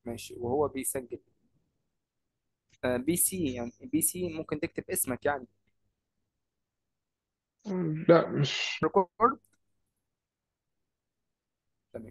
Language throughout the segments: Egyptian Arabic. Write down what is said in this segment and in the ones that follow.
ماشي وهو بيسجل آه بي سي يعني بي سي ممكن تكتب اسمك يعني لا مش ريكورد تمام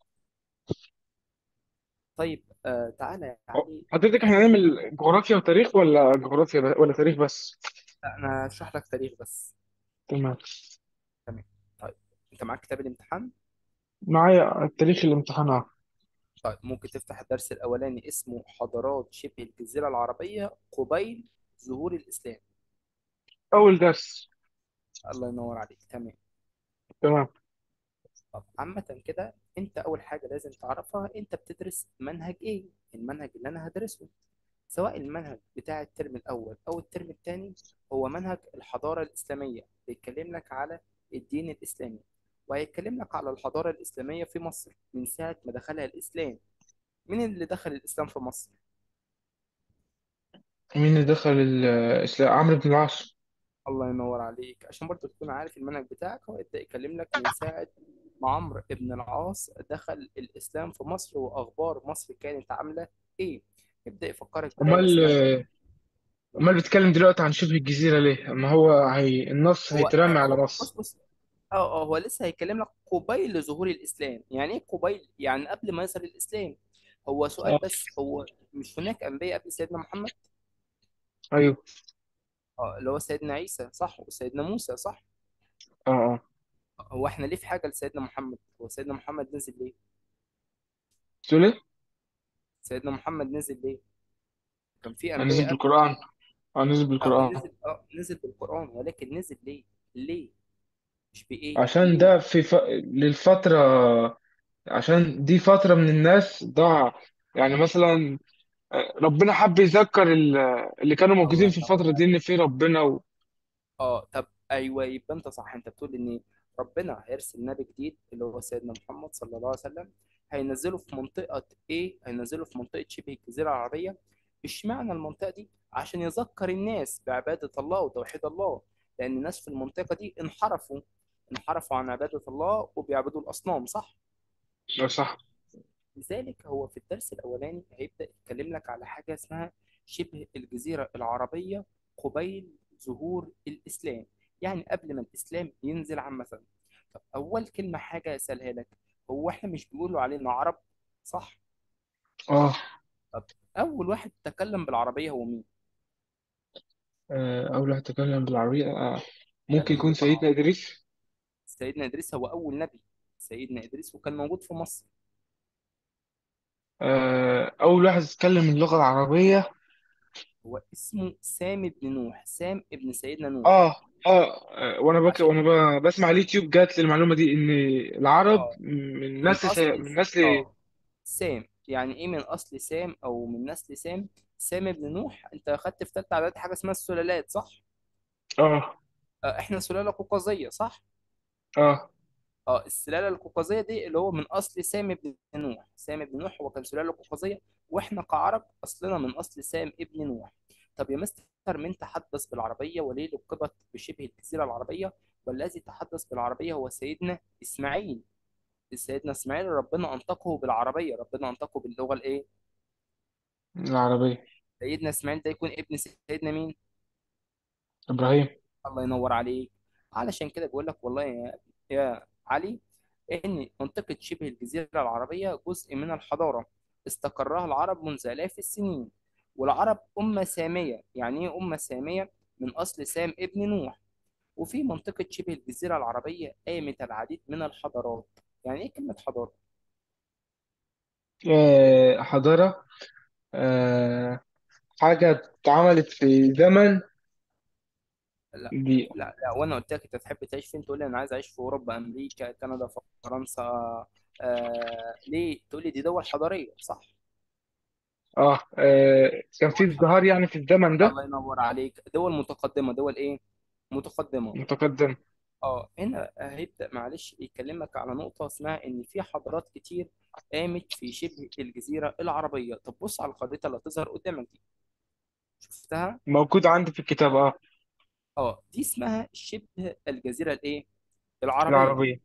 طيب آه تعالى يا علي حضرتك احنا هنعمل جغرافيا وتاريخ ولا جغرافيا ب... ولا تاريخ بس لا، انا هشرح لك تاريخ بس تمام تمام طيب انت معاك كتاب الامتحان معايا التاريخ الامتحان طيب ممكن تفتح الدرس الاولاني اسمه حضارات شبه الجزيرة العربية قبيل ظهور الاسلام اول درس الله ينور عليك تمام تمام طب عامة كده انت اول حاجة لازم تعرفها انت بتدرس منهج ايه المنهج اللي انا هدرسه سواء المنهج بتاع الترم الاول او الترم الثاني هو منهج الحضارة الاسلامية بيتكلم لك على الدين الاسلامي وهيتكلم لك على الحضارة الاسلامية في مصر من ساعة ما دخلها الاسلام مين اللي دخل الاسلام في مصر مين اللي دخل الاسلام عمرو بن العاص الله ينور عليك عشان برضو تكون عارف المنهج بتاعك هو يبدأ يكلم لك من ساعة ما عمرو بن العاص دخل الإسلام في مصر وأخبار مصر كانت عاملة إيه يبدأ يفكرك بدولة امال اسمها امال بيتكلم دلوقتي عن شبه الجزيرة ليه اما هو هي... النص هو هيترمي على هو بص مصر بص اه اه هو لسه هيكلم لك قبيل ظهور الإسلام يعني إيه قبيل يعني قبل ما يظهر الإسلام هو سؤال اه بس هو مش هناك أنبياء قبل سيدنا محمد ايوه اه اللي هو سيدنا عيسى صح وسيدنا موسى صح اه اه هو احنا ليه في حاجة لسيدنا محمد هو سيدنا محمد نزل ليه تقول ايه سيدنا محمد نزل ليه كان في نزل انبياء قبله بالقرآن اه نزل اه هو بالقرآن نزل اه نزل بالقران ولكن نزل ليه ليه مش بايه عشان ليه ده في ف... للفترة عشان دي فترة من الناس ضاع يعني مثلا آه، ربنا حب يذكر ال- اللي كانوا الله موجودين في ينور الفترة دي إن في ربنا و... اه طب ايوه يبقى انت صح انت بتقول ان ربنا هيرسل نبي جديد اللي هو سيدنا محمد صلى الله عليه وسلم هينزله في منطقه ايه هينزله في منطقه شبه الجزيره العربيه اشمعنى المنطقه دي عشان يذكر الناس بعباده الله وتوحيد الله لان الناس في المنطقه دي انحرفوا انحرفوا عن عباده الله وبيعبدوا الاصنام صح آه، صح لذلك هو في الدرس الأولاني هيبدأ يتكلم لك على حاجة اسمها شبه الجزيرة العربية قبيل ظهور الإسلام يعني قبل ما الإسلام ينزل عامة طب أول كلمة حاجة أسألها لك هو إحنا مش بيقولوا علينا عرب صح؟ اه طب أول واحد تكلم بالعربية هو مين؟ آه، أول واحد تكلم بالعربية آه، ممكن تكلم يكون سيدنا بالعربية إدريس سيدنا إدريس هو أول نبي سيدنا إدريس وكان موجود في مصر آه، أول واحد يتكلم اللغة العربية هو اسمه سام بن نوح سام ابن سيدنا نوح آه آه آه، وأنا بك عشان وأنا ب... بسمع اليوتيوب جات لي المعلومة دي إن العرب اه من من نسل سي... اصل من نسل اه سام يعني ايه من اصل سام او من نسل سام سام ابن نوح انت اخدت في ثالثه اعدادي حاجه اسمها السلالات صح آه آه احنا سلاله قوقازيه صح آه اه السلاله القوقازيه دي اللي هو من اصل سام ابن نوح سام ابن نوح هو كان سلاله قوقازيه واحنا كعرب اصلنا من اصل سام ابن نوح طب يا مستر من تحدث بالعربيه وليه لقبت بشبه الجزيره العربيه والذي تحدث بالعربيه هو سيدنا اسماعيل سيدنا اسماعيل ربنا انطقه بالعربيه ربنا انطقه باللغه الايه العربية سيدنا اسماعيل ده يكون ابن سيدنا مين إبراهيم الله ينور عليك علشان كده بقول لك والله يا, يا علي ان منطقه شبه الجزيره العربيه جزء من الحضاره استقرها العرب منذ الاف السنين والعرب امه ساميه يعني ايه امه ساميه من اصل سام ابن نوح وفي منطقه شبه الجزيره العربيه قامت العديد من الحضارات يعني ايه كلمه حضاره آه، حضارة آه، حاجة اتعملت في زمن لا دي لا لا وانا قلت لك انت تحب تعيش فين تقول لي انا عايز اعيش في اوروبا امريكا كندا فرنسا آه ليه تقول لي دي دول حضاريه صح آه آه، كان في دول ازدهار حضاريه يعني في الزمن ده الله ينور عليك دول متقدمه دول ايه متقدمه متقدم اه هنا هيبدا معلش يكلمك على نقطه اسمها ان في حضارات كتير قامت في شبه الجزيره العربيه طب بص على الخريطه اللي هتظهر قدامك دي شفتها موجود عندي في الكتاب اه اه دي اسمها شبه الجزيره الايه العربيه العربية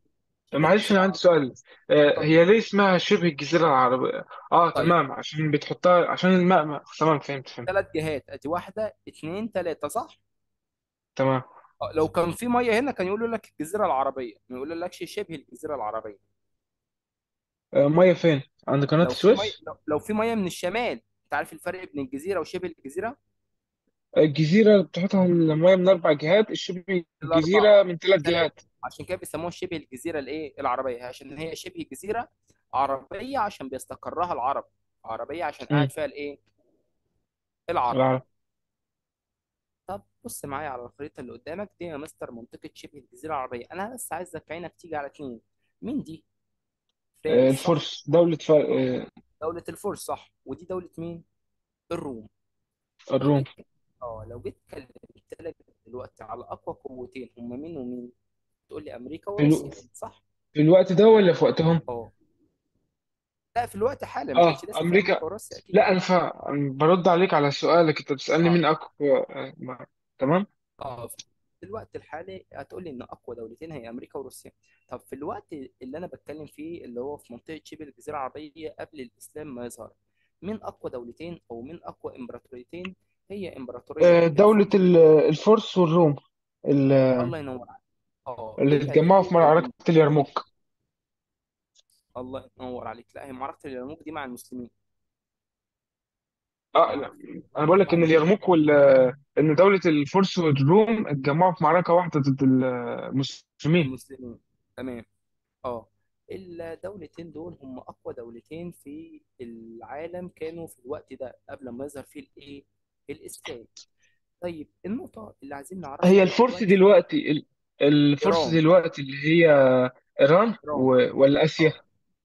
معلش انا عندي بسرعة سؤال آه، اتفضل هي ليه اسمها شبه الجزيره العربيه اه طيب تمام عشان بتحطها عشان الماء ماء. تمام فهمت فهمت ثلاث جهات ادي واحدة اتنين تلاتة صح؟ تمام آه، لو كان في مية هنا كان يقولوا لك الجزيرة العربية ما يقولوا لكش شبه الجزيرة العربية آه، ميه فين عند قناه لو في مية السويس لو, لو في مية من الشمال انت عارف الفرق بين الجزيرة وشبه الجزيرة؟ الجزيره بتحطها الميه من اربع جهات الشبه الجزيره الأربعة من ثلاث ثلاثة جهات عشان كده بيسموها شبه الجزيرة الايه؟ العربية عشان هي شبه جزيرة عربية عشان بيستقرها العرب عربية عشان امم قاعد فيها الايه؟ العرب العرب طب بص معايا على الخريطة اللي قدامك دي يا مستر منطقة شبه الجزيرة العربية أنا بس عايزك عينك تيجي على اتنين مين دي؟ آه، فارس صح؟ الفرس دوله ف... آه، دولة الفرس صح ودي دولة مين؟ الروم لو الروم جيت اه لو جيت كلمت لك دلوقتي على أقوى قوتين هم مين ومين؟ تقول لي أمريكا في, الو... وروسيا صح؟ في الوقت ده ولا في وقتهم اه لا في الوقت حالا ما كانش اه لسه في أمريكا امريكا وروسيا أكيد لا انا ف... أنا برد عليك على سؤالك انت بتسالني اه مين اقوى آه، ما... تمام اه في الوقت الحالي هتقول لي ان اقوى دولتين هي امريكا وروسيا طب في الوقت اللي انا بتكلم فيه اللي هو في منطقه شبه الجزيره العربيه قبل الاسلام ما يظهر من اقوى دولتين او من اقوى امبراطوريتين هي امبراطوريه آه، دولة الفرس ال- الفرس والروم ال- الله ينور عليك اه اللي ايه هذه اتجمعوا ايه في هذه معركة الإمبراطورية؟ اليرموك الله ينور عليك لا هي معركه اليرموك دي مع المسلمين اه لا انا بقول لك مع ان المسلمين اليرموك وال ان دولة الفرس والروم اتجمعوا في معركة واحدة ضد المسلمين المسلمين تمام اه الدولتين دول هم اقوى دولتين في العالم كانوا في الوقت ده قبل ما يظهر فيه الايه الاسلام طيب النقطة اللي عايزين هي نعرفها الفرس دلوقتي دلوقتي ال- الفرس إيران دلوقتي اللي هي ايران إيران و- ولا اسيا اه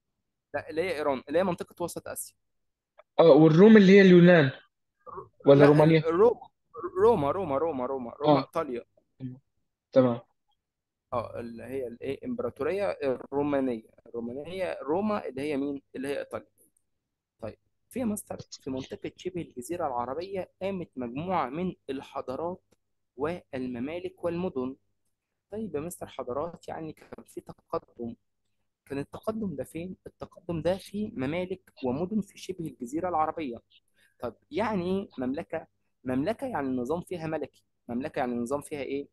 لا اللي هي إيران اللي هي منطقة وسط آسيا اه والروم اللي هي اليونان ولا لا ال- رومانيا روما روما روما روما روما روما اه إيطاليا تمام اه اللي هي الايه إمبراطورية الرومانية الرومانية روما اللي هي مين اللي هي إيطاليا طيب في مصر في منطقة شبه الجزيرة العربية قامت مجموعة من الحضارات والممالك والمدن طيب يا مستر حضارات يعني كان في تقدم كان التقدم ده فين؟ التقدم ده في ممالك ومدن في شبه الجزيرة العربية طب يعني ايه مملكة؟ مملكة يعني النظام فيها ملكي مملكة يعني النظام فيها ايه؟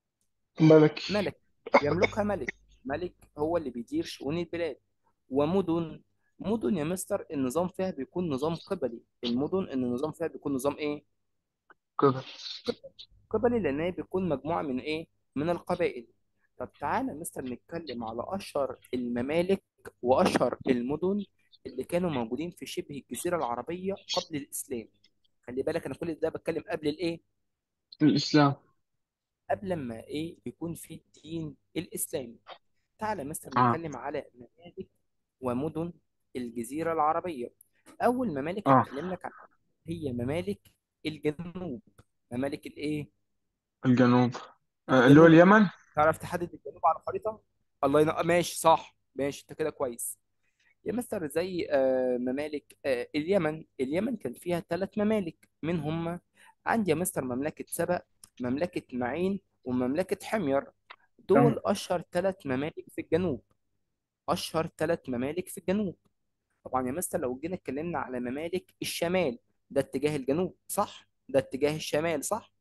ملك ملك يملكها ملك ملك هو اللي بيدير شؤون البلاد ومدن مدن يا مستر النظام فيها بيكون نظام قبلي المدن ان النظام فيها بيكون نظام ايه؟ كده قبلي لان هي بيكون مجموعة من ايه؟ من القبائل طب تعالى مستر نتكلم على اشهر الممالك واشهر المدن اللي كانوا موجودين في شبه الجزيرة العربية قبل الاسلام خلي بالك انا كل ده بتكلم قبل الايه؟ الاسلام قبل ما ايه يكون في الدين الاسلامي تعالى مثلا اه نتكلم على ممالك ومدن الجزيرة العربية أول ممالك اه هتكلم لك عنها هي ممالك الجنوب ممالك الإيه؟ الجنوب آه، اللي هو الجنوب اليمن تعرف تحدد الجنوب على الخريطة؟ الله ينور ماشي صح ماشي أنت كده كويس يا مستر زي آه، ممالك آه، اليمن اليمن كان فيها ثلاث ممالك من هم عندي يا مستر مملكة سبأ مملكة معين ومملكة حمير تمام دول أشهر ثلاث ممالك في الجنوب اشهر ثلاث ممالك في الجنوب طبعا يا مستر لو جينا اتكلمنا على ممالك الشمال ده اتجاه الجنوب صح ده اتجاه الشمال صح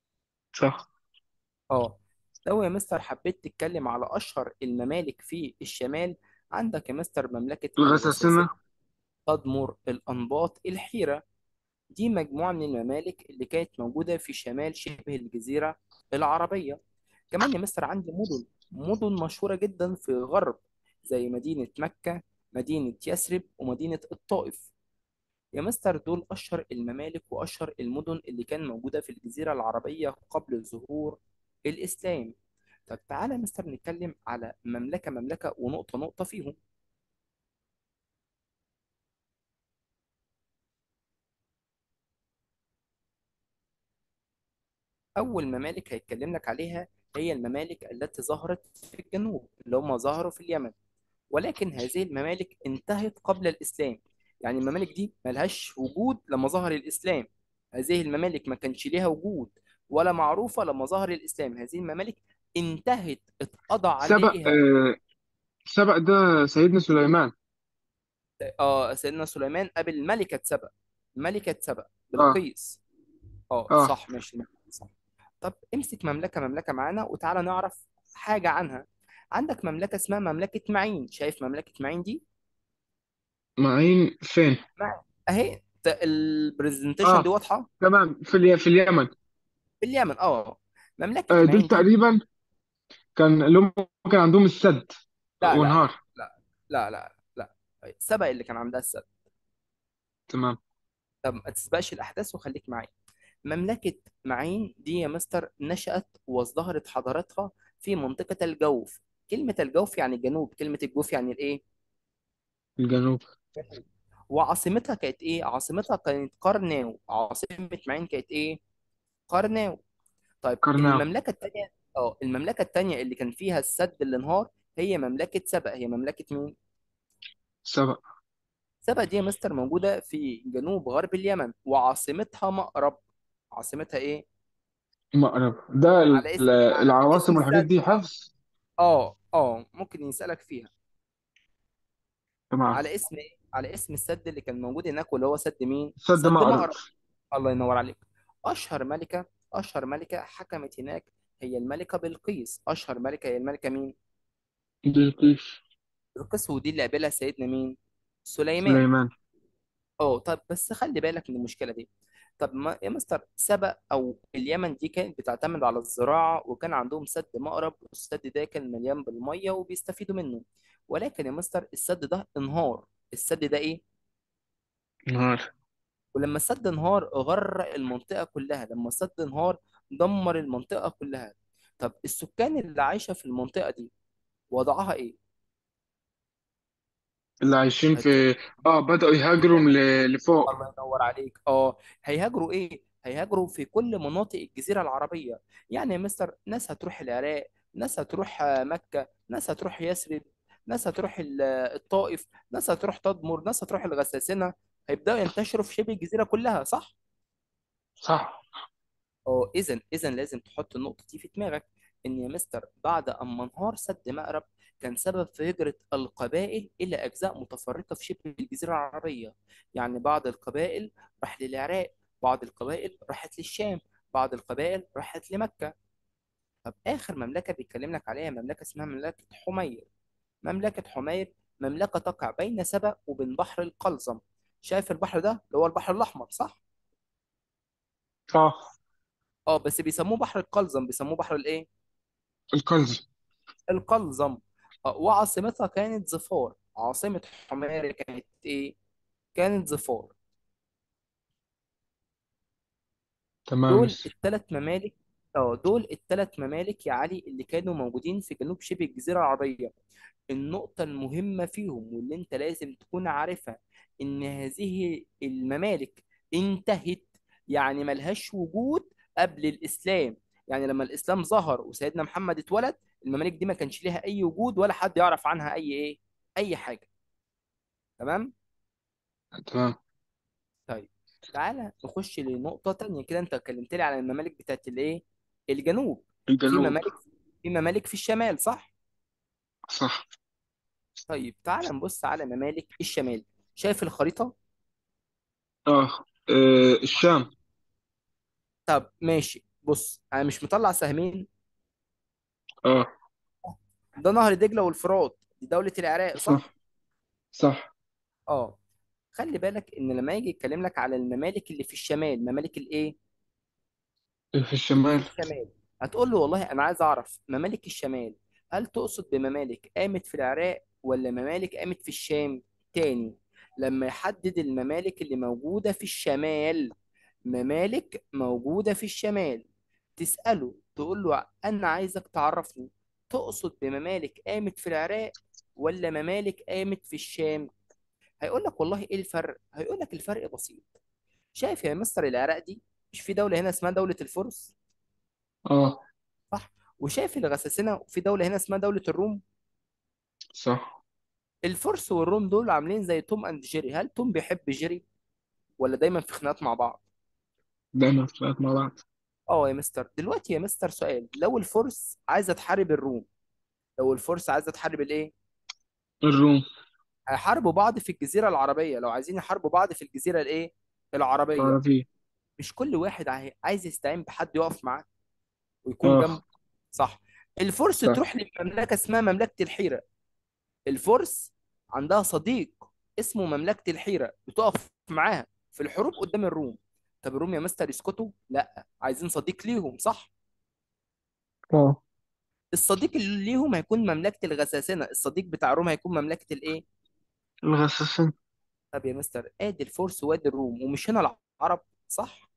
صح اه لو يا مستر حبيت تتكلم على اشهر الممالك في الشمال عندك يا مستر مملكة الغساسنة الغساسنة تدمر الانباط الحيرة دي مجموعة من الممالك اللي كانت موجودة في شمال شبه الجزيرة العربية كمان يا مستر عندي مدن مدن مشهورة جدا في الغرب زي مدينة مكة مدينة يثرب ومدينة الطائف يا مستر دول أشهر الممالك وأشهر المدن اللي كان موجودة في الجزيرة العربية قبل ظهور الإسلام طب تعالى يا مستر نتكلم على مملكة مملكة ونقطة نقطة فيهم أول ممالك هيتكلم لك عليها هي الممالك التي ظهرت في الجنوب اللي هم ظهروا في اليمن ولكن هذه الممالك انتهت قبل الإسلام يعني الممالك دي ملهاش وجود لما ظهر الإسلام هذه الممالك ما كانش ليها وجود ولا معروفة لما ظهر الإسلام هذه الممالك انتهت اتقضى سبق عليها آه سبق ده سيدنا سليمان اه سيدنا سليمان قابل ملكة سبأ ملكة سبأ اه بلقيس اه اه صح ماشي صح طب امسك مملكة مملكة معانا وتعالى نعرف حاجة عنها عندك مملكة اسمها مملكة معين شايف مملكة معين دي معين فين معين اهي البرزنتيشن دي اه واضحة تمام في الي... في اليمن في اليمن اه مملكة آه دول معين دي تقريبا كان اللي هم كان عندهم السد لا لا لا وانهار لا لا لا لا سبأ اللي كان عندها السد تمام طب ما تسبقش الأحداث وخليك معايا مملكة معين دي يا مستر نشأت وازدهرت حضارتها في منطقة الجوف كلمة الجوف يعني الجنوب كلمة الجوف يعني الإيه؟ الجنوب وعاصمتها كانت إيه؟ عاصمتها كانت قرناو عاصمة معين كانت إيه؟ قرناو طيب قرناو المملكة التانية اه المملكة التانية اللي كان فيها السد اللي انهار هي مملكة سبأ هي مملكة مين؟ سبق سبأ دي يا مستر موجودة في جنوب غرب اليمن وعاصمتها مأرب عاصمتها إيه؟ مأرب ده ال- على اسم على اسم العواصم والحاجات السد دي حفظ اه اه ممكن يسألك فيها تمام على اسم ايه على اسم السد اللي كان موجود هناك واللي هو سد مين سد سد مأرب مأرب الله ينور عليك اشهر ملكة اشهر ملكة حكمت هناك هي الملكة بلقيس اشهر ملكة هي الملكة مين بلقيس بلقيس ودي اللي قابلها سيدنا مين سليمان سليمان اه طب بس خلي بالك من المشكلة دي طب ما يا مستر سبأ او اليمن دي كانت بتعتمد على الزراعة وكان عندهم سد مأرب والسد ده كان مليان بالمية وبيستفيدوا منه ولكن يا مستر السد ده انهار السد ده ايه نهار ولما السد انهار غرق المنطقة كلها لما السد انهار دمر المنطقة كلها طب السكان اللي عايشة في المنطقة دي وضعها ايه اللي عايشين في هتقول اه بدأوا يهاجروا ل- لفوق الله ينور عليك اه هيهاجروا ايه هيهاجروا في كل مناطق الجزيرة العربية يعني يا مستر ناس هتروح العراق ناس هتروح آه، مكة ناس هتروح يثرب ناس هتروح ال- آه، الطائف ناس هتروح تدمر ناس هتروح الغساسنة هيبدأوا ينتشروا في شبه الجزيرة كلها صح صح اه اذا اذا لازم تحط النقطه دي في دماغك ان يا مستر بعد اما انهار سد مأرب كان سبب في هجره القبائل الى اجزاء متفرقه في شبه الجزيره العربيه يعني بعض القبائل راح للعراق بعض القبائل راحت للشام بعض القبائل راحت لمكه طب اخر مملكه بيتكلم لك عليها مملكه اسمها مملكه حمير مملكه حمير مملكه تقع بين سبأ وبين بحر القلزم شايف البحر ده اللي هو البحر الاحمر صح اه اه بس بيسموه بحر القلزم بيسموه بحر الايه القلز القلزم آه، وعاصمتها كانت ظفار عاصمة حمير كانت ايه؟ كانت ظفار تمام دول الثلاث ممالك اه دول الثلاث ممالك يا علي اللي كانوا موجودين في جنوب شبه الجزيرة العربية النقطة المهمة فيهم واللي انت لازم تكون عارفها ان هذه الممالك انتهت يعني ملهاش وجود قبل الاسلام يعني لما الاسلام ظهر وسيدنا محمد اتولد الممالك دي ما كانش ليها اي وجود ولا حد يعرف عنها اي ايه اي حاجة تمام تمام طيب تعالى نخش لنقطة تانية كده انت اتكلمت لي على الممالك بتاعت الايه الجنوب في الجنوب ممالك في ممالك في الشمال صح صح طيب تعالى نبص على ممالك الشمال شايف الخريطة اه, آه. الشام طب ماشي بص انا مش مطلع سهمين اه ده نهر دجلة والفرات دي دولة العراق صح صح صح اه خلي بالك ان لما يجي يتكلم لك على الممالك اللي في الشمال ممالك الايه في اللي في الشمال الشمال هتقول له والله انا عايز اعرف ممالك الشمال هل تقصد بممالك قامت في العراق ولا ممالك قامت في الشام تاني لما يحدد الممالك اللي موجودة في الشمال ممالك موجودة في الشمال تسأله تقول له انا عايزك تعرفني تقصد بممالك قامت في العراق ولا ممالك قامت في الشام هيقول لك والله ايه الفرق هيقول لك الفرق بسيط شايف يا مستر العراق دي مش في دولة هنا اسمها دولة الفرس اه صح وشايف الغساسنة في دولة هنا اسمها دولة الروم صح الفرس والروم دول عاملين زي توم اند جيري هل توم بيحب جيري ولا دايما في خناقات مع بعض دايما طلعت مع بعض اه يا مستر دلوقتي يا مستر سؤال لو الفرس عايزة تحارب الروم لو الفرس عايزة تحارب الايه الروم هيحاربوا بعض في الجزيره العربيه لو عايزين يحاربوا بعض في الجزيره الايه العربيه العربية مش كل واحد عاي- عايز يستعين بحد يقف معاه ويكون اه جنبه صح الفرس صح تروح لمملكه اسمها مملكه الحيره الفرس عندها صديق اسمه مملكه الحيره بتقف معاها في الحروب قدام الروم طب الروم يا مستر يسكتوا لا عايزين صديق ليهم صح اه الصديق اللي ليهم هيكون مملكه الغساسنه الصديق بتاع الروم هيكون مملكه الايه الغساسين طب يا مستر ادي الفرس وادي الروم ومش هنا العرب صح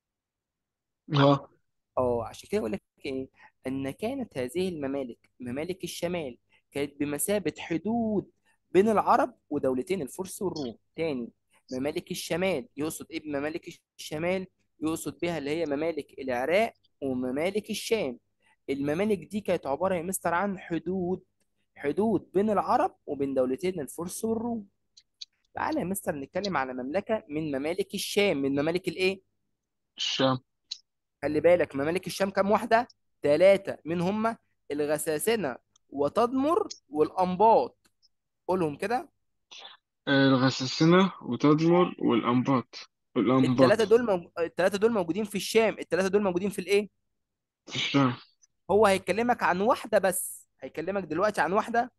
اه اه عشان كده اقول لك ايه ان كانت هذه الممالك ممالك الشمال كانت بمثابة حدود بين العرب ودولتين الفرس والروم تاني ممالك الشمال يقصد ايه بممالك الشمال يقصد بها اللي هي ممالك العراق وممالك الشام الممالك دي كانت عبارة يا مستر عن حدود حدود بين العرب وبين دولتين الفرس والروم تعالى يا مستر نتكلم على مملكة من ممالك الشام من ممالك الايه الشام خلي بالك ممالك الشام كام واحدة؟ ثلاثة من هم الغساسنة وتدمر والأنباط قولهم كده آه، الغساسنة وتدمر والأنباط الثلاثة والأنباط دول موج... الثلاثة دول موجودين في الشام الثلاثة دول موجودين في الإيه؟ في الشام هو هيكلمك عن واحدة بس هيكلمك دلوقتي عن واحدة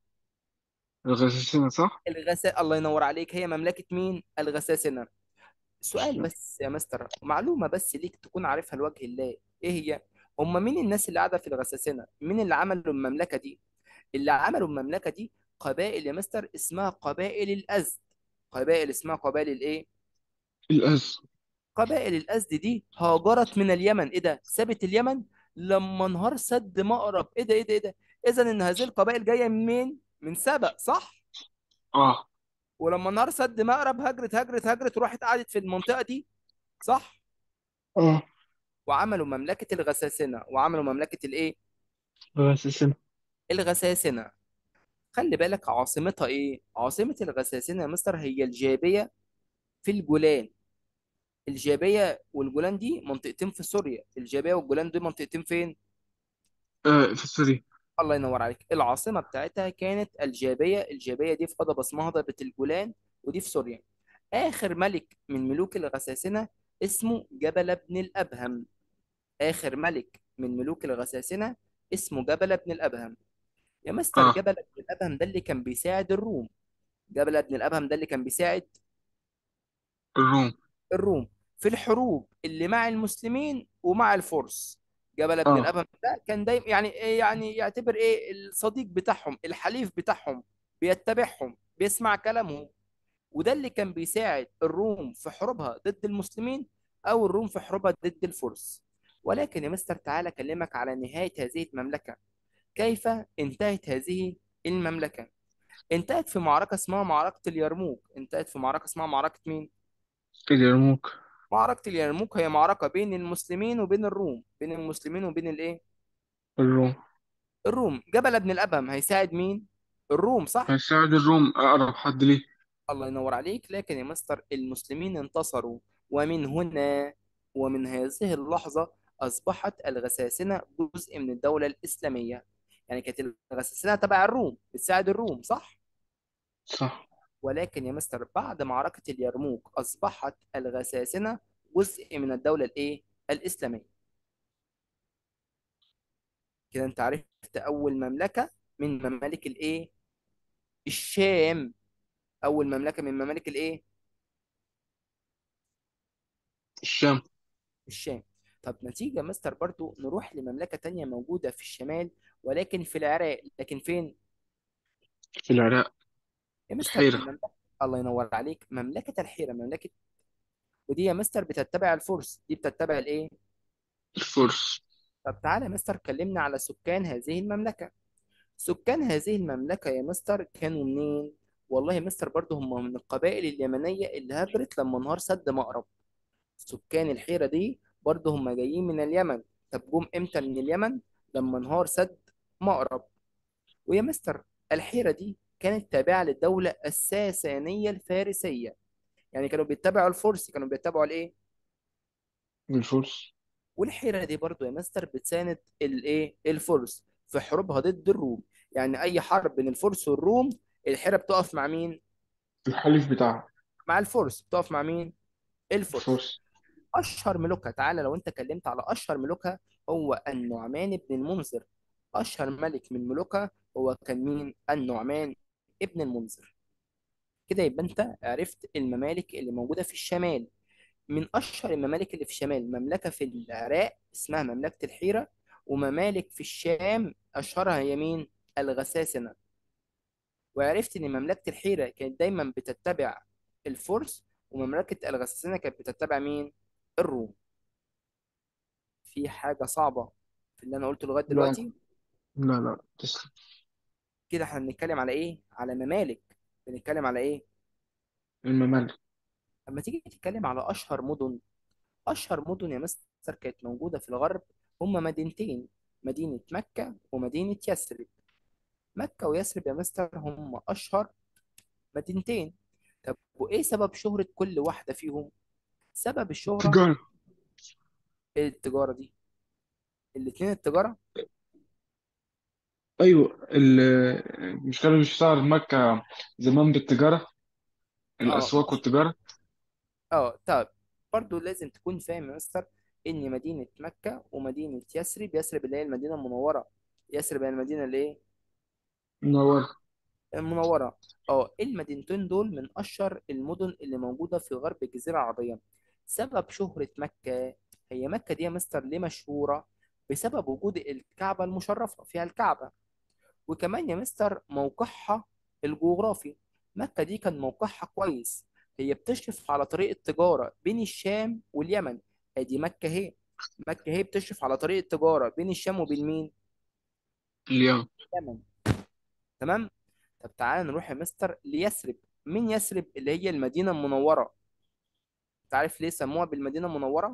الغساسنة صح؟ الغسا الله ينور عليك هي مملكة مين؟ الغساسنة سؤال الشام بس يا مستر معلومة بس ليك تكون عارفها لوجه الله إيه هي؟ هم مين الناس اللي قاعدة في الغساسنة؟ مين اللي عملوا المملكة دي؟ اللي عملوا المملكة دي قبائل يا مستر اسمها قبائل الأزد قبائل اسمها قبائل الإيه؟ الأز قبائل الأزد دي هاجرت من اليمن إيه ده؟ سابت اليمن لما انهار سد مأرب إيه ده إيه ده إيه ده؟ إذا إن هذه القبائل جاية من مين؟ من سبأ صح؟ اه ولما انهار سد مأرب هجرت هجرت هجرت وراحت قعدت في المنطقة دي صح؟ اه وعملوا مملكة الغساسنة وعملوا مملكة الإيه؟ الغساسنة الغساسنة خلي بالك عاصمتها إيه؟ عاصمة الغساسنة يا مستر هي الجابية في الجولان الجابية والجولان دي منطقتين في سوريا الجابية والجولان دول منطقتين فين؟ آه في سوريا الله ينور عليك العاصمة بتاعتها كانت الجابية الجابية دي في هضبة اسمها هضبة الجولان ودي في سوريا آخر ملك من ملوك الغساسنة اسمه جبل بن الأبهم آخر ملك من ملوك الغساسنة اسمه جبل بن الأبهم يا مستر اه جبل بن الأبهم ده اللي كان بيساعد الروم جبل بن الأبهم ده اللي كان بيساعد الروم الروم في الحروب اللي مع المسلمين ومع الفرس جبل بن اه الأبهم ده كان دايما يعني إيه يعني يعتبر ايه الصديق بتاعهم الحليف بتاعهم بيتبعهم بيسمع كلامهم وده اللي كان بيساعد الروم في حروبها ضد المسلمين او الروم في حروبها ضد الفرس ولكن يا مستر تعالى اكلمك على نهاية هذه المملكة كيف انتهت هذه المملكة انتهت في معركة اسمها معركة اليرموك انتهت في معركة اسمها معركة مين اليرموك معركة اليرموك هي معركة بين المسلمين وبين الروم بين المسلمين وبين الايه الروم الروم جبل ابن الأبهم هيساعد مين الروم صح هيساعد الروم أقرب حد ليه الله ينور عليك لكن يا مستر المسلمين انتصروا ومن هنا ومن هذه اللحظة أصبحت الغساسنة جزء من الدولة الإسلامية يعني كانت الغساسنة تبع الروم بتساعد الروم صح صح ولكن يا مستر بعد معركة اليرموك أصبحت الغساسنة جزء من الدولة الإيه الإسلامية كده انت عرفت اول مملكة من ممالك الايه الشام اول مملكة من ممالك الايه الشام الشام طب نتيجة مستر برضو نروح لمملكة تانية موجودة في الشمال ولكن في العراق لكن فين في العراق يا مستر الحيرة المملكة الله ينور عليك مملكة الحيرة مملكة ودي يا مستر بتتبع الفرس دي بتتبع الايه الفرس طب تعالى يا مستر كلمنا على سكان هذه المملكة سكان هذه المملكة يا مستر كانوا منين والله يا مستر برضو هم من القبائل اليمنية اللي هاجرت لما انهار سد مأرب سكان الحيرة دي برضه هم جايين من اليمن طب جم امتى من اليمن لما انهار سد مأرب ويا مستر الحيرة دي كانت تابعة للدولة الساسانية الفارسية يعني كانوا بيتبعوا الفرس كانوا بيتبعوا الايه الفرس والحيرة دي برضه يا مستر بتساند الايه الفرس في حروبها ضد الروم يعني اي حرب بين الفرس والروم الحيرة بتقف مع مين الحليف بتاعها مع الفرس بتقف مع مين الفرس الفرس اشهر ملوكها تعالى لو انت كلمت على اشهر ملوكها هو النعمان بن المنذر اشهر ملك من ملوكها هو كان مين النعمان ابن المنذر كده يبقى انت عرفت الممالك اللي موجوده في الشمال من اشهر الممالك اللي في الشمال مملكه في العراق اسمها مملكه الحيره وممالك في الشام اشهرها هي مين الغساسنه وعرفت ان مملكه الحيره كانت دايما بتتبع الفرس ومملكه الغساسنه كانت بتتبع مين الروم في حاجه صعبه في اللي انا قلته لغايه لا دلوقتي لا لا تسلم كده احنا بنتكلم على ايه على ممالك بنتكلم على ايه الممالك اما تيجي تتكلم على اشهر مدن اشهر مدن يا مستر كانت موجوده في الغرب هما مدينتين مدينه مكه ومدينه يثرب مكه ويثرب يا مستر هما اشهر مدينتين طب وايه سبب شهره كل واحده فيهم سبب الشهره تجارة ايه التجاره دي الاتنين التجاره أيوة ال- مش كانوا بيشتغلوا مكة زمان بالتجارة اه الأسواق والتجارة اه طب برضو لازم تكون فاهم يا مستر ان مدينة مكة ومدينة يثرب يثرب اللي هي المدينة المنورة يثرب هي المدينة الايه منور المنورة اه المدينتين دول من اشهر المدن اللي موجودة في غرب الجزيرة العربية سبب شهرة مكة هي مكة دي يا مستر ليه مشهورة بسبب وجود الكعبة المشرفة فيها الكعبة وكمان يا مستر موقعها الجغرافي مكة دي كان موقعها كويس هي بتشرف على طريق التجارة بين الشام واليمن ادي مكة هي مكة هي بتشرف على طريق التجارة بين الشام وبين مين اليوم اليمن تمام طب تعالى نروح يا مستر ليثرب مين يثرب اللي هي المدينة المنورة تعرف ليه سموها بالمدينة المنورة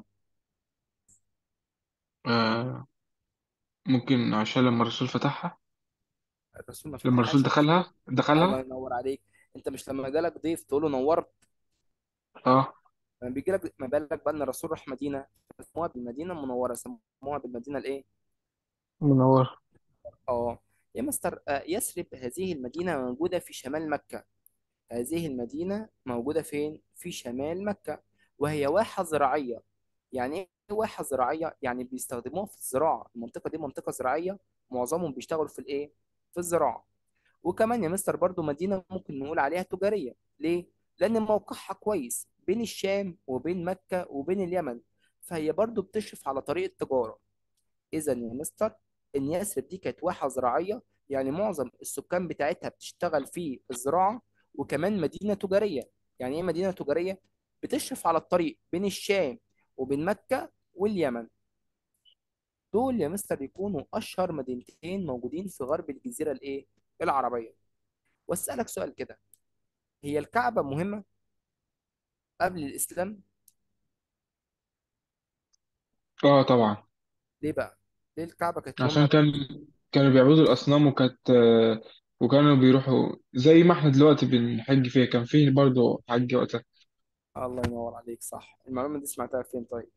آه ممكن عشان لما الرسول فتحها الرسول ما لما الرسول فتحهاش يا مستر دخلها الله دخلها ينور عليك انت مش لما جالك ضيف تقول له نورت اه لما بيجي لك ما بالك بقى ان الرسول راح مدينة سموها بالمدينة المنورة سموها بالمدينة الايه منور اه يا مستر آه، يثرب هذه المدينة موجودة في شمال مكة هذه المدينة موجودة فين؟ في شمال مكة وهي واحة زراعية يعني ايه واحة زراعية؟ يعني بيستخدموها في الزراعة المنطقة دي منطقة زراعية معظمهم بيشتغلوا في الايه؟ في الزراعة وكمان يا مستر برضو مدينة ممكن نقول عليها تجارية ليه؟ لأن موقعها كويس بين الشام وبين مكة وبين اليمن فهي برضو بتشرف على طريق التجارة اذا يا مستر ان يثرب دي كانت واحه زراعيه يعني معظم السكان بتاعتها بتشتغل في الزراعه وكمان مدينه تجاريه يعني ايه مدينه تجاريه بتشرف على الطريق بين الشام وبين مكه واليمن دول يا مستر يكونوا اشهر مدينتين موجودين في غرب الجزيره الايه العربيه واسالك سؤال كده هي الكعبه مهمه قبل الاسلام اه طبعا ليه بقى ليه الكعبه كانت مهمه عشان قبل كان كانوا بيعبدوا الأصنام وكانت آه وكانوا بيروحوا زي ما احنا دلوقتي بنحج فيها كان فيه برضه حج وقتها الله ينور عليك صح المعلومه دي سمعتها فين طيب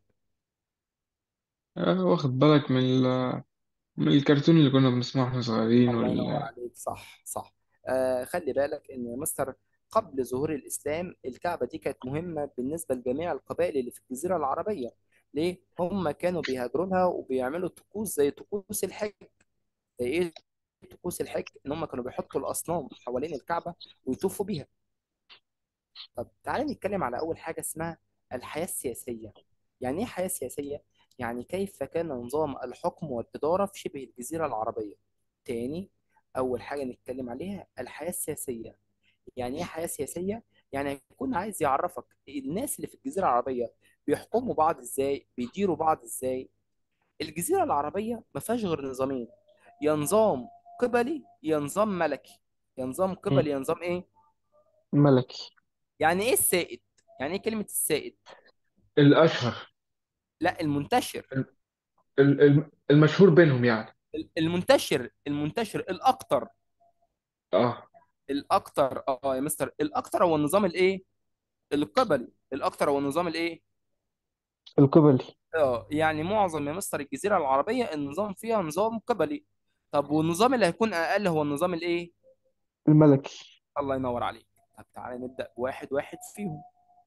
آه واخد بالك من ال- من الكرتون اللي كنا بنسمعه واحنا صغيرين الله ينور وال... عليك صح صح آه خلي بالك ان يا مستر قبل ظهور الاسلام الكعبه دي كانت مهمه بالنسبه لجميع القبائل اللي في الجزيره العربيه ليه هم كانوا بيهاجروا لها وبيعملوا طقوس زي طقوس الحج زي ايه طقوس الحج ان هم كانوا بيحطوا الاصنام حوالين الكعبه ويطوفوا بيها طب تعالى نتكلم على اول حاجه اسمها الحياه السياسيه يعني ايه حياه سياسيه يعني كيف كان نظام الحكم والاداره في شبه الجزيره العربيه تاني أول حاجة نتكلم عليها الحياة السياسية يعني إيه حياة سياسية؟ يعني هيكون عايز يعرفك الناس اللي في الجزيرة العربية بيحكموا بعض إزاي بيديروا بعض إزاي الجزيرة العربية ما فيهاش غير نظامين يا نظام قبلي يا نظام ملكي يا نظام مم. قبلي يا نظام إيه؟ ملكي يعني إيه السائد؟ يعني إيه كلمة السائد؟ الأشهر لا المنتشر ال- ال- المشهور بينهم يعني المنتشر المنتشر الأكتر اه الأكتر آه يا مستر الأكتر هو النظام الإيه؟ القبلي الأكتر هو النظام الإيه؟ القبلي اه يعني معظم يا مستر الجزيرة العربية النظام فيها نظام قبلي طب والنظام اللي هيكون أقل هو النظام الإيه؟ الملكي الله ينور عليك طب تعالى نبدأ واحد واحد فيهم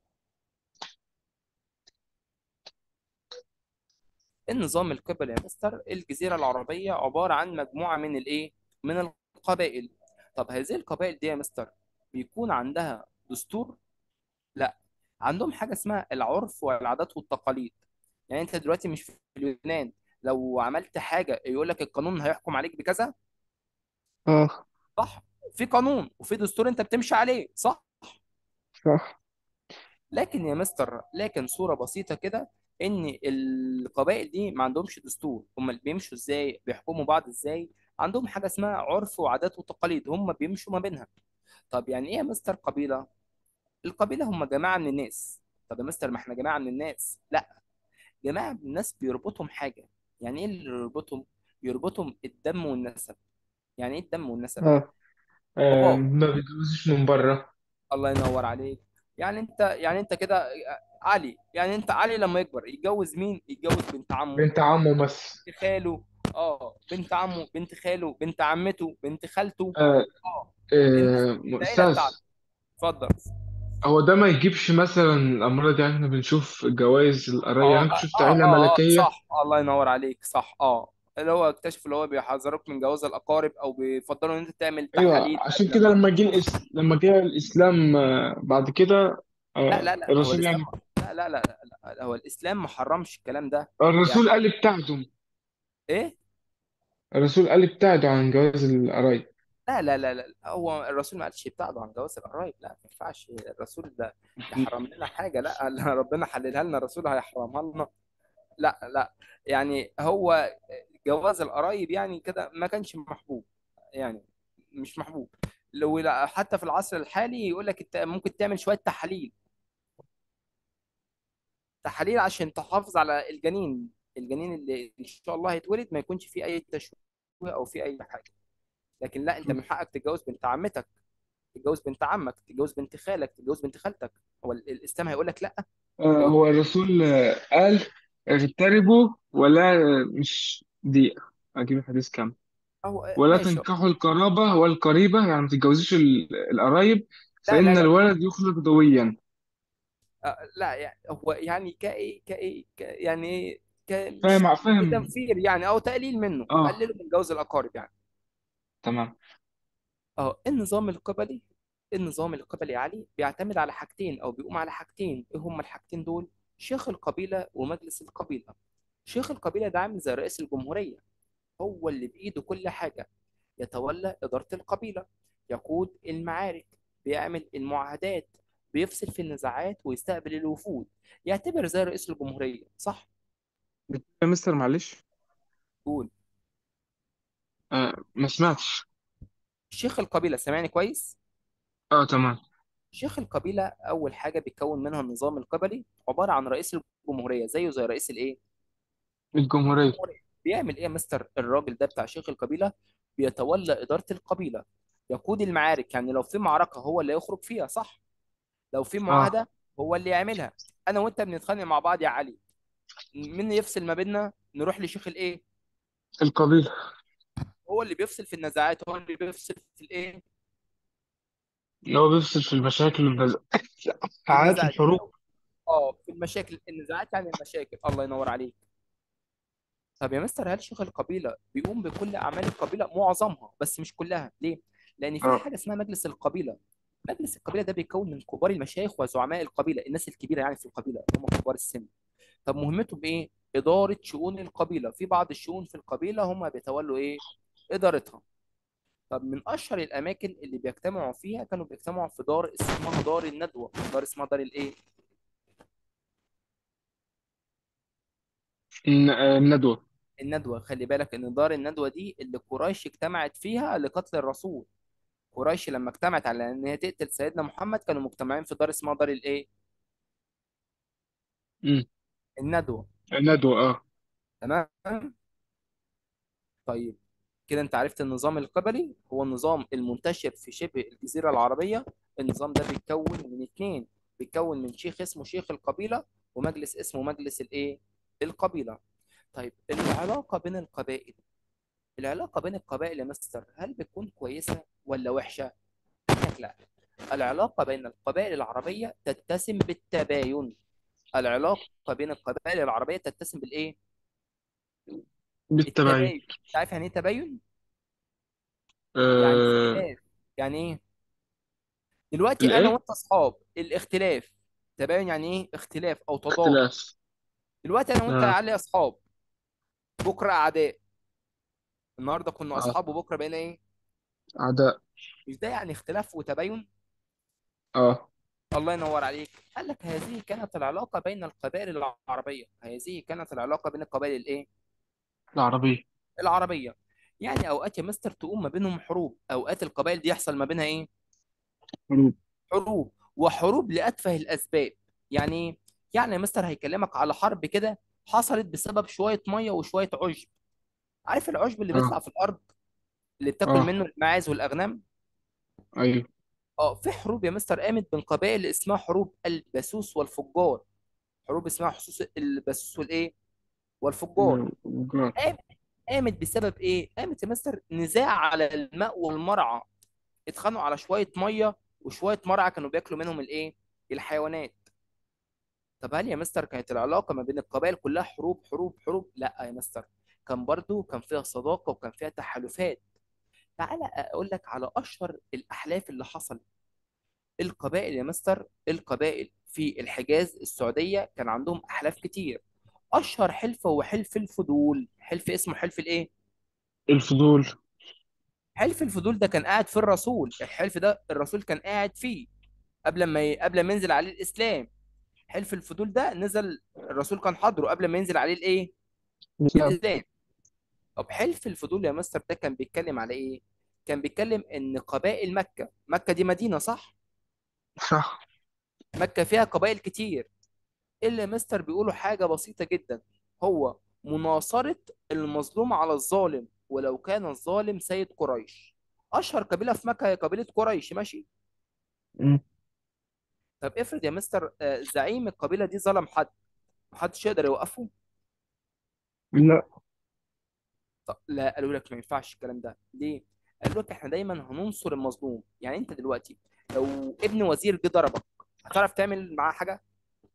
النظام القبلي يا مستر الجزيرة العربية عبارة عن مجموعة من الإيه؟ من القبائل طب هذه القبائل دي يا مستر بيكون عندها دستور؟ لا عندهم حاجة اسمها العرف والعادات والتقاليد يعني أنت دلوقتي مش في اليونان لو عملت حاجة يقول لك القانون هيحكم عليك بكذا اه صح في قانون وفي دستور أنت بتمشي عليه صح صح لكن يا مستر لكن صورة بسيطة كده ان القبائل دي ما عندهمش دستور هم اللي بيمشوا ازاي بيحكموا بعض ازاي عندهم حاجة اسمها عرف وعادات وتقاليد هم بيمشوا ما بينها طب يعني ايه يا مستر قبيلة القبيلة هم جماعة من الناس طب يا مستر ما احنا جماعة من الناس لا جماعة من الناس بيربطهم حاجة يعني ايه اللي يربطهم يربطهم الدم والنسب يعني ايه الدم والنسب اه آه، باباك ما بيتجوزوش من بره الله ينور عليك يعني انت يعني انت كده علي يعني انت علي لما يكبر يتجوز مين يتجوز بنت عمه بنت عمه بس بنت خاله اه بنت عمه بنت خاله بنت عمته بنت خالته آه اه الناس آه العيله أستاذ بتاعته اتفضل هو ده ما يجيبش مثلا الأمراض يعني احنا بنشوف جوائز القراية اه يعني أنا اه شفت اه عيلة اه آه، ملكية صح الله ينور عليك صح اه اللي هو اكتشف اللي هو بيحذروك من جواز الاقارب او بيفضلوا ان انت تعمل أيوة تحاليل عشان قبل كده ما لما جه الإس... لما جه الإسلام آه بعد كده لا آه لا لا هو الرسول الاسلام يعني لا لا لا, لا, لا هو الاسلام ما حرمش الكلام ده يعني الرسول قال ابتعدوا ايه الرسول قال ابتعدوا عن جواز القرايب لا لا لا لا هو الرسول ما قالش يبتعدوا عن جواز القرايب لا ما ينفعش الرسول ده يحرم لنا حاجه لا لا، ربنا حللها لنا الرسول هيحرمها لنا لا لا يعني هو جواز القرايب يعني كده ما كانش محبوب يعني مش محبوب لو لا- حتى في العصر الحالي يقول لك انت ممكن تعمل شويه تحاليل تحاليل عشان تحافظ على الجنين الجنين اللي ان شاء الله هيتولد ما يكونش فيه اي تشويه او فيه اي حاجه لكن لا انت من حقك تتجوز بنت عمتك تتجوز بنت عمك تتجوز بنت خالك تتجوز بنت خالتك هو ال- الاسلام هيقول لك لا آه تتجوز هو الرسول آه قال اغتربوا ولا مش دقيقة أجيب الحديث كام أو ولا ماشي تنكحوا القرابة والقريبة يعني ما تتجوزوش ال- القرايب لا لا فإن لا الولد يخلق دويا آه، لا يعني هو يعني كايه كايه ك- يعني ايه ك مش فاهم فاهم تنفير يعني او تقليل منه اه قللوا من جواز الاقارب يعني تمام اه النظام القبلي النظام القبلي يا علي بيعتمد على حاجتين او بيقوم على حاجتين ايه هما الحاجتين دول شيخ القبيله ومجلس القبيله شيخ القبيله ده عامل زي رئيس الجمهوريه هو اللي بايده كل حاجه يتولى اداره القبيله يقود المعارك بيعمل المعاهدات بيفصل في النزاعات ويستقبل الوفود يعتبر زي رئيس الجمهوريه صح يا مستر معلش قول آه ما سمعتش شيخ القبيله سامعني كويس اه تمام شيخ القبيله اول حاجه بيكون منها النظام القبلي عباره عن رئيس الجمهوريه زيه زي رئيس الايه الجمهورية الجمهوريه بيعمل ايه يا مستر الراجل ده بتاع شيخ القبيله بيتولى اداره القبيله يقود المعارك يعني لو في معركه هو اللي يخرج فيها صح لو في اه معاهده هو اللي يعملها انا وانت بنتخانق مع بعض يا علي مين يفصل ما بيننا نروح لشيخ الايه القبيلة هو اللي بيفصل في النزاعات هو اللي بيفصل في الايه اللي هو بيفصل في المشاكل في والنزاعات النزاعات الحروب اه في المشاكل النزاعات يعني المشاكل الله ينور عليك طب يا مستر هل شيخ القبيله بيقوم بكل اعمال القبيله معظمها بس مش كلها ليه لان في اه حاجه اسمها مجلس القبيله مجلس القبيله ده بيتكون من كبار المشايخ وزعماء القبيله الناس الكبيره يعني في القبيله هم كبار السن طب مهمتهم ايه اداره شؤون القبيله في بعض الشؤون في القبيله هم بيتولوا ايه ادارتها طب من اشهر الاماكن اللي بيجتمعوا فيها كانوا بيجتمعوا في دار اسمها دار الندوه دار اسمها دار الايه الن- آه، الندوة الندوه خلي بالك ان دار الندوه دي اللي قريش اجتمعت فيها لقتل الرسول قريش لما اجتمعت على ان هي تقتل سيدنا محمد كانوا مجتمعين في دار اسمها دار الايه مم. الندوه الندوة اه تمام طيب كده انت عرفت النظام القبلي هو النظام المنتشر في شبه الجزيره العربيه النظام ده بيتكون من اتنين بيتكون من شيخ اسمه شيخ القبيله ومجلس اسمه مجلس الايه القبيله طيب العلاقه بين القبائل العلاقه بين القبائل يا مستر هل بتكون كويسه ولا وحشه احنا لك لا العلاقة بين القبائل العربية تتسم بالتباين العلاقة بين القبائل العربية تتسم بالإيه؟ بالتبعين التباين أنت عارف يعني إيه تباين؟ يعني آه... اختلاف يعني إيه؟ دلوقتي أنا الايه وأنت أصحاب الاختلاف تباين يعني إيه؟ اختلاف أو تضاد اختلاف دلوقتي أنا وأنت اه علي أصحاب بكرة أعداء النهاردة كنا اه أصحاب وبكرة بقينا إيه؟ اعداء مش ده يعني اختلاف وتباين؟ اه الله ينور عليك قال لك هذه كانت العلاقة بين القبائل العربية هذه كانت العلاقة بين القبائل الإيه؟ العربية العربية يعني أوقات يا مستر تقوم ما بينهم حروب أوقات القبائل دي يحصل ما بينها إيه؟ حروب حروب وحروب لأتفه الأسباب يعني إيه؟ يعني يا مستر هيكلمك على حرب كده حصلت بسبب شوية مية وشوية عشب عارف العشب اللي اه بيطلع في الأرض اللي بتاكل اه منه الماعز والأغنام؟ ايوه اه في حروب يا مستر قامت بين قبائل اسمها حروب البسوس والفجار حروب اسمها حصوص البسوس والايه والفجار الجار قامت قامت بسبب ايه قامت يا مستر نزاع على الماء والمرعى اتخانقوا على شويه ميه وشويه مرعى كانوا بياكلوا منهم الايه الحيوانات طب هل يا مستر كانت العلاقه ما بين القبائل كلها حروب حروب حروب لا يا مستر كان برضو كان فيها صداقه وكان فيها تحالفات تعالى اقول لك على اشهر الاحلاف اللي حصلت القبائل يا مستر القبائل في الحجاز السعوديه كان عندهم احلاف كتير اشهر حلف هو حلف الفضول حلف اسمه حلف الايه الفضول حلف الفضول ده كان قاعد في الرسول الحلف ده الرسول كان قاعد فيه قبل ما ي... قبل ما ينزل عليه الاسلام حلف الفضول ده نزل الرسول كان حاضره قبل ما ينزل عليه الايه نعم الاسلام طب حلف الفضول يا مستر ده كان بيتكلم على ايه كان بيتكلم ان قبائل مكة مكة دي مدينة صح صح مكة فيها قبائل كتير الا مستر بيقولوا حاجة بسيطة جدا هو مناصرة المظلوم على الظالم ولو كان الظالم سيد قريش اشهر قبيلة في مكة هي قبيلة قريش ماشي مم. طب افرض يا مستر آه، زعيم القبيلة دي ظلم حد محدش يقدر يوقفه لا طب لا قالوا لك ما ينفعش الكلام ده ليه قالوا لك احنا دايما هننصر المظلوم يعني انت دلوقتي لو ابن وزير جه ضربك هتعرف تعمل معاه حاجة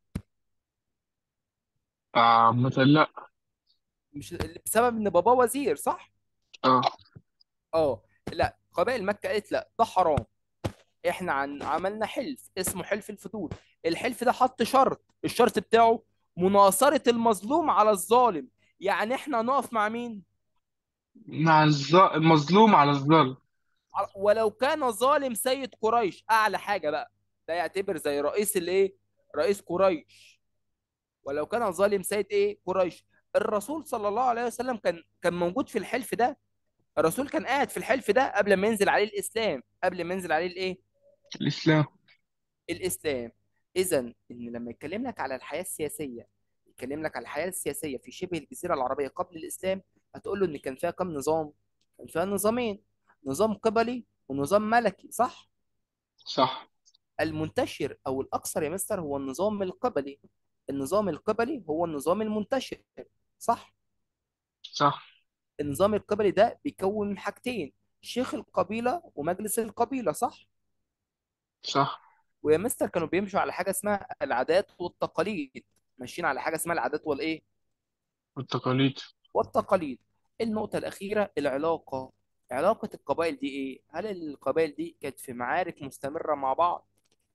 آه مثلا لا مش بسبب ان باباه وزير صح اه اه لا قبائل مكة قالت لا ده حرام احنا عن عملنا حلف اسمه حلف الفضول الحلف ده حط شرط الشرط بتاعه مناصرة المظلوم على الظالم يعني احنا نقف مع مين مع الظ... المظلوم على الظالم على- ولو كان ظالم سيد قريش اعلى حاجة بقى ده يعتبر زي رئيس الايه رئيس قريش ولو كان ظالم سيد ايه قريش الرسول صلى الله عليه وسلم كان كان موجود في الحلف ده الرسول كان قاعد في الحلف ده قبل ما ينزل عليه الاسلام قبل ما ينزل عليه الايه الإسلام الاسلام اذا ان لما يتكلم لك على الحياه السياسيه يتكلم لك على الحياه السياسيه في شبه الجزيره العربيه قبل الاسلام هتقول له ان كان فيها كم نظام كان فيها نظامين نظام قبلي ونظام ملكي صح صح المنتشر او الاكثر يا مستر هو النظام القبلي النظام القبلي هو النظام المنتشر صح صح النظام القبلي ده بيكون من حاجتين شيخ القبيله ومجلس القبيله صح صح ويا مستر كانوا بيمشوا على حاجه اسمها العادات والتقاليد ماشيين على حاجه اسمها العادات والايه والتقاليد والتقاليد النقطه الاخيره العلاقه علاقه القبائل دي ايه هل القبائل دي كانت في معارك مستمره مع بعض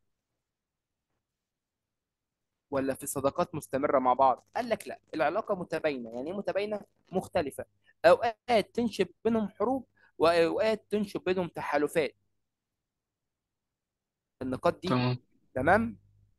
ولا في صداقات مستمره مع بعض قال لك لا العلاقه متباينه يعني ايه متباينه مختلفه اوقات تنشب بينهم حروب واوقات تنشب بينهم تحالفات النقاط دي تمام تمام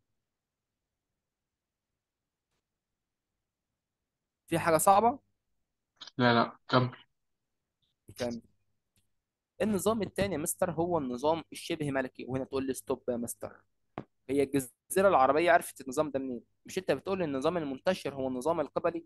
في حاجه صعبه لا لا كمل كام النظام الثاني يا مستر هو النظام الشبه ملكي وهنا تقول لي ستوب يا مستر هي الجزيرة العربية عرفت النظام ده منين مش انت بتقول لي النظام المنتشر هو النظام القبلي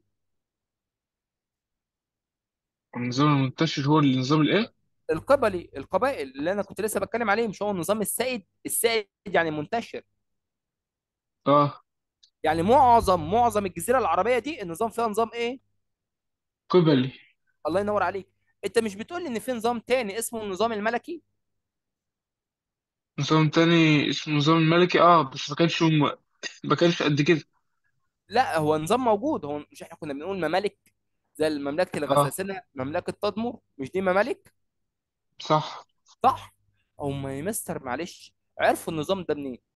النظام المنتشر هو النظام الإيه؟ القبلي القبائل اللي انا كنت لسه بتكلم عليه مش هو النظام السائد السائد يعني منتشر اه يعني معظم معظم الجزيرة العربية دي النظام فيها نظام ايه قبلي الله ينور عليك انت مش بتقول لي ان في نظام تاني اسمه النظام الملكي نظام تاني اسمه نظام الملكي اه بس ما كانش ما كانش قد كده لا هو نظام موجود هو مش احنا كنا بنقول ممالك زي مملكه اه الغساسنه مملكه تدمر مش دي ممالك صح صح هم يا مستر معلش عرفوا النظام ده منين